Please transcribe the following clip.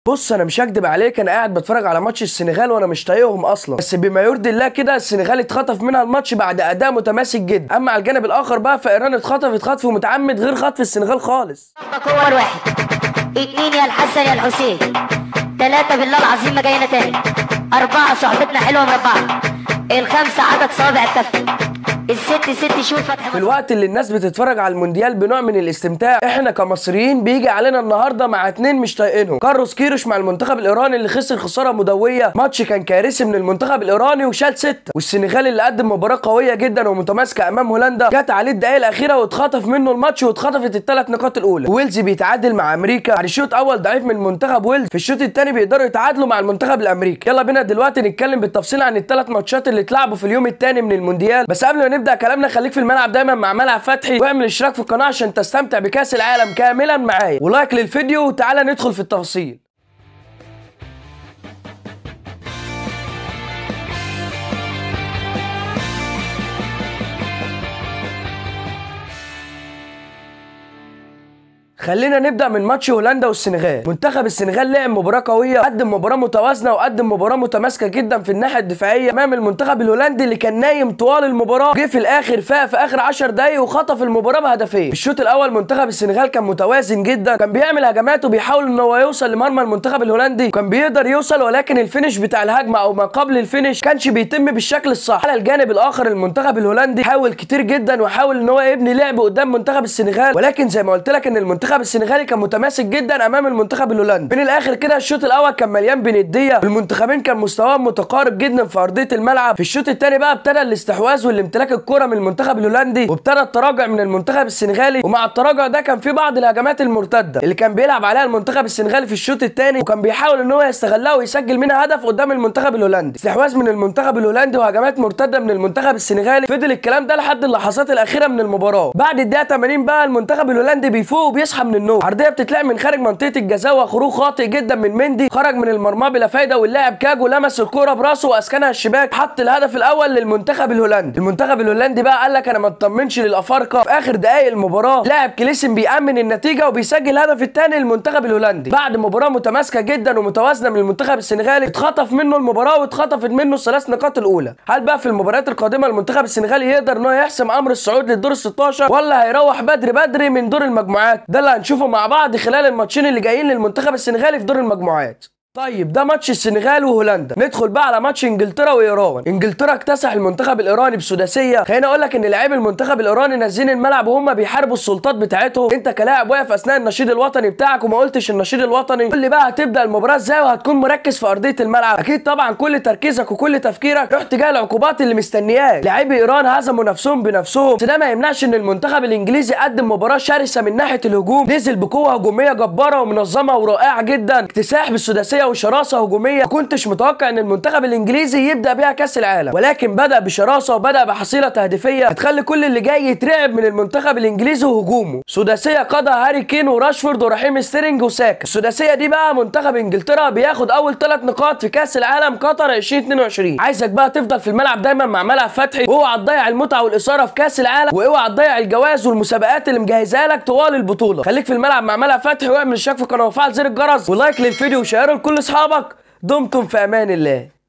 بص انا مش هكدب عليك انا قاعد بتفرج على ماتش السنغال وانا مش طايقهم اصلا بس بما يرضي الله كده السنغال اتخطف منها الماتش بعد اداء متماسك جدا اما على الجانب الاخر بقى فايران اتخطفت خطف متعمد غير خطف السنغال خالص كور واحد اتنين يا الحسن يا الحسين تلاتة بالله العظيم ما جاينا تاني أربعة صحبتنا حلوة مربعة الخمسة عدد صوابع الكف الست ست شهور فتح في الوقت اللي الناس بتتفرج على المونديال بنوع من الاستمتاع احنا كمصريين بيجي علينا النهارده مع اتنين مش طايقينهم كاروس كيروش مع المنتخب الايراني اللي خسر خساره مدويه ماتش كان كارثي من المنتخب الايراني وشال سته والسنغال اللي قدم مباراه قويه جدا ومتماسكه امام هولندا جت عليه الدقايق الاخيره واتخطف منه الماتش واتخطفت الثلاث نقاط الاولى ويلز بيتعادل مع امريكا بعد شوط اول ضعيف من منتخب ويلز في الشوط الثاني بيقدروا يتعادلوا مع المنتخب الامريكي يلا بينا دلوقتي نتكلم بالتفصيل عن الثلاث ماتشات اللي اتلعبوا في اليوم الثاني من المونديال بس قبل ما نبدا كلامنا خليك في الملعب دايما مع ملعب فتحي واعمل اشتراك في القناه عشان تستمتع بكاس العالم كاملا معايا ولايك للفيديو وتعالى ندخل في التفاصيل خلينا نبدا من ماتش هولندا والسنغال منتخب السنغال لعب مباراه قويه قدم مباراه متوازنه وقدم مباراه متماسكه جدا في الناحيه الدفاعيه امام المنتخب الهولندي اللي كان نايم طوال المباراه جه في الاخر فاق في اخر 10 دقايق وخطف المباراه بهدفين في الشوط الاول منتخب السنغال كان متوازن جدا كان بيعمل هجمات وبيحاول ان هو يوصل لمرمى المنتخب الهولندي كان بيقدر يوصل ولكن الفينش بتاع الهجمه او ما قبل الفينش كانش بيتم بالشكل الصح على الجانب الاخر المنتخب الهولندي حاول كتير جدا وحاول ان هو يبني لعب قدام منتخب السنغال ولكن زي ما قلت لك ان المنتخب السنغالي كان متماسك جدا امام المنتخب الهولندي من الاخر كده الشوط الاول كان مليان بنديه المنتخبين كان مستواهم متقارب جدا في ارضيه الملعب في الشوط الثاني بقى ابتدى الاستحواذ والامتلاك الكره من المنتخب الهولندي وابتدى التراجع من المنتخب السنغالي ومع التراجع ده كان في بعض الهجمات المرتده اللي كان بيلعب عليها المنتخب السنغالي في الشوط الثاني وكان بيحاول ان هو يستغلها ويسجل منها هدف قدام المنتخب الهولندي استحواذ من المنتخب الهولندي وهجمات مرتده من المنتخب السنغالي فضل الكلام ده لحد اللحظات الاخيره من المباراه بعد الدقيقه 80 بقى المنتخب الهولندي بيفوق وبيصحى من النوم عرضيه بتتلعب من خارج منطقه الجزاء وخروج خاطئ جدا من مندي خرج من المرمى بلا فايده واللاعب كاجو لمس الكره براسه واسكنها الشباك حط الهدف الاول للمنتخب الهولندي المنتخب الهولندي بقى قال لك انا ما اطمنش للافارقه في اخر دقائق المباراه لاعب كليسن بيامن النتيجه وبيسجل الهدف الثاني للمنتخب الهولندي بعد مباراه متماسكه جدا ومتوازنه من المنتخب السنغالي اتخطف منه المباراه واتخطفت منه الثلاث نقاط الاولى هل بقى في المباريات القادمه المنتخب السنغالي يقدر ان هو يحسم امر الصعود للدور ال 16 ولا هيروح بدري بدري من دور المجموعات ده اللي هنشوفه مع بعض خلال الماتشين اللي جايين للمنتخب السنغالي في دور المجموعات طيب ده ماتش السنغال وهولندا ندخل بقى على ماتش انجلترا وايران انجلترا اكتسح المنتخب الايراني بسداسيه خليني اقول لك ان لاعبي المنتخب الايراني نازلين الملعب وهم بيحاربوا السلطات بتاعتهم انت كلاعب واقف اثناء النشيد الوطني بتاعك وما قلتش النشيد الوطني قول لي بقى هتبدا المباراه ازاي وهتكون مركز في ارضيه الملعب اكيد طبعا كل تركيزك وكل تفكيرك رحت جاي العقوبات اللي مستنياك لاعبي ايران هزموا نفسهم بنفسهم بس ده ما يمنعش ان المنتخب الانجليزي قدم مباراه شرسه من ناحيه الهجوم نزل بقوه هجوميه جباره ومنظمه ورائعه جدا اكتساح بالسداسيه وشراسه هجوميه هجوميه ما كنتش متوقع ان المنتخب الانجليزي يبدا بيها كاس العالم ولكن بدا بشراسه وبدا بحصيله تهديفيه هتخلي كل اللي جاي يترعب من المنتخب الانجليزي وهجومه سداسيه قادها هاري كين وراشفورد ورحيم ستيرنج وساكا السداسيه دي بقى منتخب انجلترا بياخد اول ثلاث نقاط في كاس العالم قطر 2022 عايزك بقى تفضل في الملعب دايما مع ملعب فتحي واوعى تضيع المتعه والاثاره في كاس العالم واوعى تضيع الجوائز والمسابقات اللي مجهزها لك طوال البطوله خليك في الملعب مع ملعب فتحي واعمل اشتراك في القناه وفعل زر الجرس ولايك للفيديو وشيره لكل اصحابك دمتم في امان الله